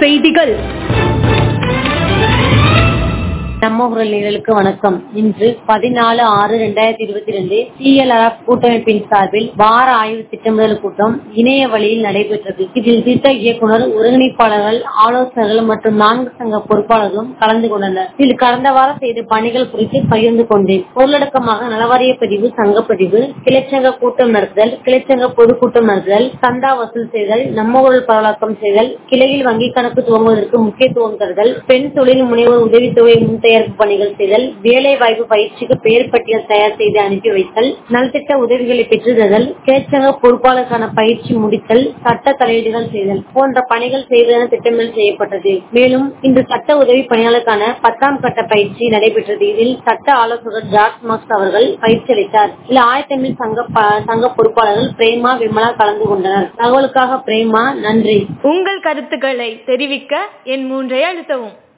செய்திகள் நம்ம குரல் நிகழ்வுக்கு வணக்கம் இன்று பதினாலு ஆறு ரெண்டாயிரத்தி இருபத்தி ரெண்டு சிஎல்ஆர்எஃப் கூட்டமைப்பின் சார்பில் வார ஆய்வு திட்டமிடல் கூட்டம் இணைய வழியில் நடைபெற்றது இதில் திட்ட இயக்குனர் ஒருங்கிணைப்பாளர்கள் ஆலோசகர்கள் மற்றும் நான்கு சங்க பொறுப்பாளர்களும் கலந்து கொண்டனர் இதில் கடந்த வாரம் செய்த பணிகள் குறித்து பகிர்ந்து கொண்டேன் பொருளடக்கமாக நலவாரிய பதிவு சங்கப்பதிவு கிளைச்சங்க கூட்டம் நடத்துதல் கிளைச்சங்க பொதுக்கூட்டம் நடத்துதல் சந்தா வசூல் செய்தல் நம்ம ஊழல் பரவலாக்கம் செய்தல் கிளையில் வங்கி கணக்கு துவங்குவதற்கு முக்கியத்துவம் தருதல் பெண் தொழில் முனைவோர் உதவித்தொகை முன் தயாரிப்பு பணிகள் செய்தல் வேலை வாய்ப்பு பயிற்சிக்கு பெயர் பட்டியல் தயார் செய்து அனுப்பி வைத்தல் நலத்திட்ட உதவிகளை பெற்றுதல் கிளைச்சங்க பொறுப்பாளருக்கான பயிற்சி முடித்தல் சட்ட தலையீடுகள் செய்தல் போன்ற பணிகள் செய்வதென திட்டமிடல் செய்யப்பட்டது மேலும் இந்த சட்ட உதவி பணியாளருக்கான பத்தாம் கட்ட பயிற்சி நடைபெற்றது இதில் சட்ட ஆலோசகர் ஜார்ஜ் மார்க்ஸ் அவர்கள் பயிற்சி அளித்தார் இதில் ஆயத்தமிழ் சங்க ப- சங்க பொறுப்பாளர்கள் பிரேமா விமலா கலந்து கொண்டனர் தகவலுக்காக பிரேமா நன்றி உங்கள் கருத்துக்களை தெரிவிக்க என் மூன்றை அழுத்தவும்